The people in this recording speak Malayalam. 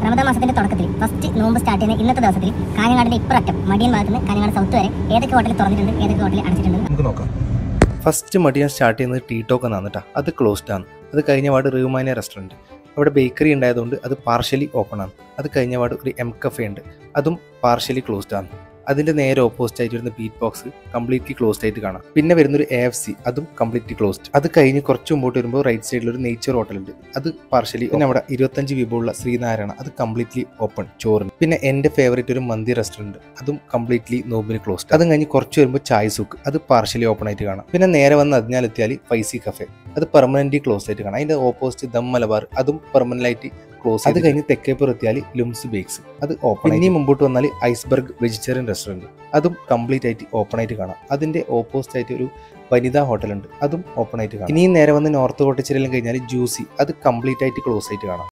റമദാൻ മാസത്തിന്റെ തുടക്കത്തിൽ ഫസ്റ്റ് നോമ്പ് സ്റ്റാർട്ട് ചെയ്യുന്ന ഇന്നത്തെ ദിവസത്തിൽ കാഞ്ഞങ്ങാടിന്റെ ഇപ്പുററ്റം മടിയൻ ഭാഗത്ത് നിന്ന് കാഞ്ഞങ്ങാട് സൗത്ത് വരെ ഏതൊക്കെ ഹോട്ടൽ തുറന്നിട്ടുണ്ട് ഏതൊക്കെ ഹോട്ടൽ അടച്ചിട്ടുണ്ട് നമുക്ക് നോക്കാം ഫസ്റ്റ് മടിയാൻ സ്റ്റാർട്ട് ചെയ്യുന്നത് ടീ ടോക്ക് എന്നാണ് കേട്ടോ അത് ക്ലോസ്ഡ് ആണ് അത് കഴിഞ്ഞ പാട് റഹ്മാനിയ റെസ്റ്റോറൻറ്റ് അവിടെ ബേക്കറി ഉണ്ടായതുകൊണ്ട് അത് പാർഷ്യലി ഓപ്പൺ ആണ് അത് കഴിഞ്ഞ പാട് ഒരു എം കഫേ ഉണ്ട് അതും പാർഷ്യലി ക്ലോസ്ഡ് ആണ് അതിന്റെ നേരെ ഓപ്പോസിറ്റ് ആയിട്ട് വരുന്ന ബീറ്റ് ബോക്സ് കംപ്ലീറ്റ്ലി ക്ലോസ്ഡ് ആയിട്ട് കാണാം പിന്നെ വരുന്ന ഒരു എ എഫ് സി അതും കംപ്ലീറ്റ്ലി ക്ലോസ്ഡ് അത് കഴിഞ്ഞ് കുറച്ച് മുമ്പോട്ട് വരുമ്പോൾ റൈറ്റ് സൈഡിൽ ഒരു നേച്ചർ ഹോട്ടൽ ഉണ്ട് അത് പാർഷ്യലി പിന്നെ അവിടെ ഇരുപത്തഞ്ച് വിഭവമുള്ള ശ്രീനാരായണ അത് കംപ്ലീറ്റ്ലി ഓപ്പൺ ചോറിന് പിന്നെ എൻ്റെ ഫേവറേറ്റ് ഒരു മന്തി റെസ്റ്റോറൻറ്റ് അതും കംപ്ലീറ്റ്ലി നോമ്പിന് ക്ലോസ്ഡ് അതും കഴിഞ്ഞ് കുറച്ച് വരുമ്പോൾ ചായ് സുക്ക് അത് പാർഷ്യലി ഓപ്പൺ ആയിട്ട് കാണാം പിന്നെ നേരെ വന്ന് അതിനാലെത്തിയാൽ ഫൈസി കഫേ അത് പെർമനന്റ് ക്ലോസ് ആയിട്ട് കാണാം അതിന്റെ ഓപ്പോസിറ്റ് ദം മലബാർ അതും പെർമനന്റ് ആയിട്ട് ക്ലോസ് അത് കഴിഞ്ഞ് തെക്കേപ്പുറം എത്തിയാൽ ലുംസ് ബേക്സ് അത് ഓപ്പൺ ഇനിയും മുമ്പോട്ട് വന്നാൽ ഐസ്ബർഗ് വെജിറ്റേറിയൻ റെസ്റ്റോറൻറ്റ് അതും കംപ്ലീറ്റ് ആയിട്ട് ഓപ്പൺ ആയിട്ട് കാണാം അതിന്റെ ഓപ്പോസിറ്റ് ആയിട്ട് ഒരു വനിതാ ഹോട്ടൽ ഉണ്ട് അതും ഓപ്പൺ ആയിട്ട് കാണാം ഇനിയും നേരെ വന്ന് നോർത്ത് കോട്ടച്ചിരെല്ലാം കഴിഞ്ഞാൽ ജ്യൂസി അത് കംപ്ലീറ്റ് ആയിട്ട് ക്ലോസ് ആയിട്ട് കാണാം